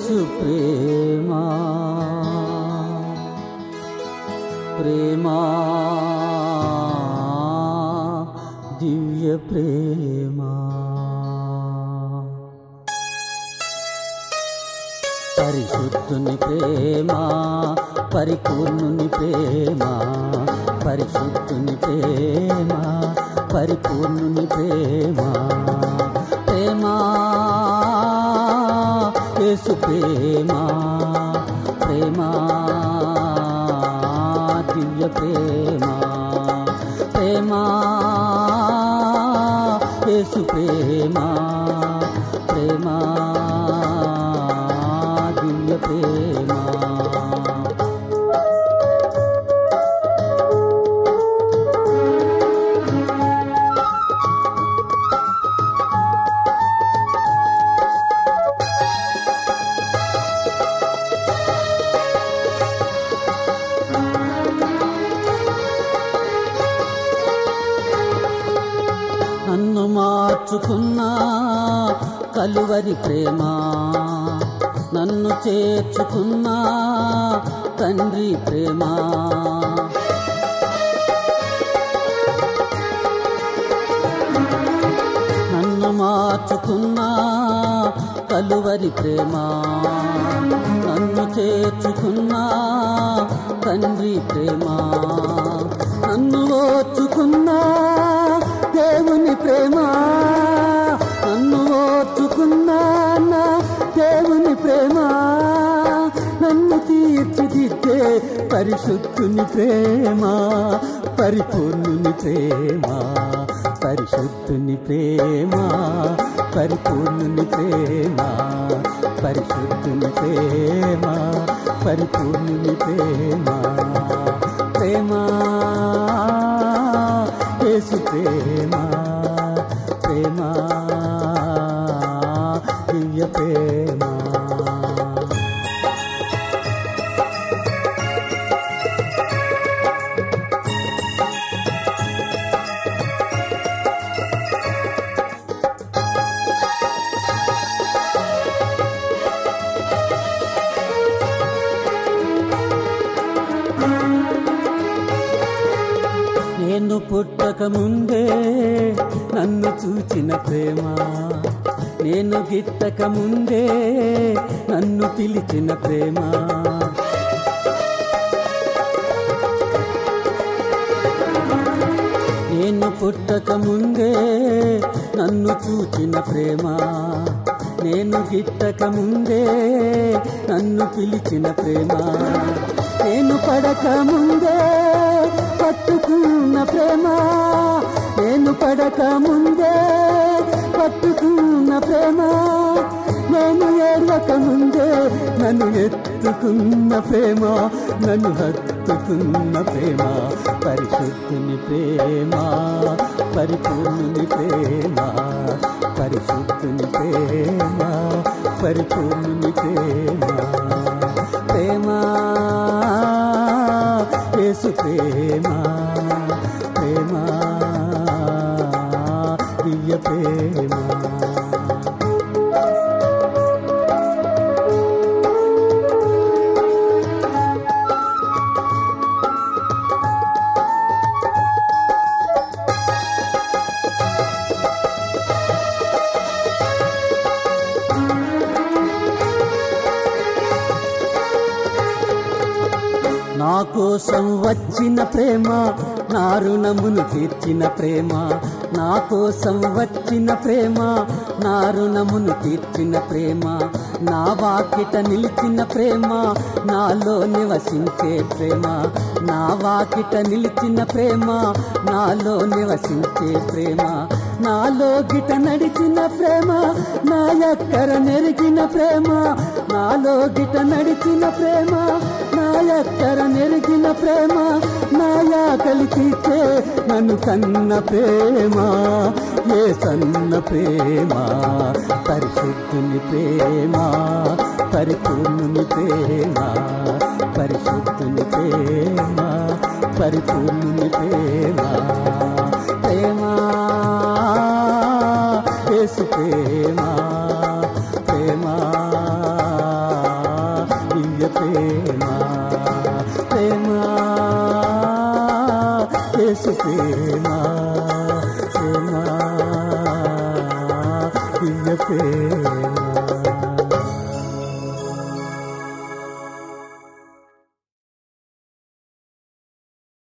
యేసు ప్రేమ ప్రేమ దివ్య ప్రేమ పరిశుద్ధుని ప్రేమ పరిపూర్ణుని ప్రేమ పరిశుద్ధుని ప్రేమ పరిపూర్ణుని ప్రేమ ప్రేమ యేసు ప్రేమ ప్రేమ దివ్య ప్రేమ ప్రేమ యేసు ప్రేమ ప్రేమ దివ్య ప్రేమ నన్ను మార్చుకున్నా కలువరి ప్రేమ నన్ను చేర్చుకున్నా తండ్రి ప్రేమ నన్ను మార్చుకున్నా కలువరి ప్రేమ నన్ను చేర్చుకున్నా తండ్రి ప్రేమ నన్ను ఓర్చుకున్నా దేవుని ప్రేమ నన్ను ఓర్చుకున్నా నా దేవుని ప్రేమ నన్ను తీర్చిదిద్దే పరిశుద్ధుని ప్రేమ పరిపూర్ణుని ప్రేమ పరిశుద్ధుని ప్రేమ పరిపూర్ణుని ప్రేమ పరిశుద్ధుని ప్రేమ పరిపూర్ణుని ప్రేమ ప్రేమ యేసు ప్రేమ ప్రేమ దివ్య ప్రేమ నేను పుట్టక ముందే నన్ను చూచిన ప్రేమ నేను గిట్టక ముందే నన్ను పిలిచిన ప్రేమ నేను పుట్టక ముందే నన్ను చూచిన ప్రేమ నేను గిట్టక ముందే నన్ను పిలిచిన ప్రేమ నేను పడక ముందే పట్టుకున్న ప్రేమ నేను పడక ముందే పట్టుకున్న ప్రేమ నేను ఏడవక ముందే నన్ను ఎత్తుకున్న ప్రేమ నన్ను హత్తుకున్న ప్రేమ పరిశుద్ధుని ప్రేమ పరిపూర్ణుని ప్రేమ పరిశుద్ధుని ప్రేమ పరిపూర్ణుని ప్రేమ ప్రేమ యేసు ప్రేమ ప్రేమ దివ్య ప్రేమ నా కోసం వచ్చిన ప్రేమ నా రుణమును తీర్చిన ప్రేమ నా కోసం వచ్చిన ప్రేమ నా రుణమును తీర్చిన ప్రేమ నా వాకిట నిలిచిన ప్రేమ నాలో నివసించే ప్రేమ నా వాకిట నిలిచిన ప్రేమ నాలో నివసించే ప్రేమ నాలో గిట నడిచిన ప్రేమ నా ఎక్కర నెరిగిన ప్రేమ నాలో గిట నడిచిన ప్రేమ నా ఎక్కర నెరిగిన ప్రేమ నా యాకలి తీర్చే నన్ను కన్న ప్రేమ ఏ సన్న ప్రేమ పరిశుద్ధుని ప్రేమ పరిపూర్ణుని ప్రేమ పరిశుద్ధుని ప్రేమ పరిపూర్ణుని ప్రేమ ప్రేమ యేసు ప్రేమ ప్రేమ యేసు ప్రేమ ప్రేమ దివ్య ప్రేమ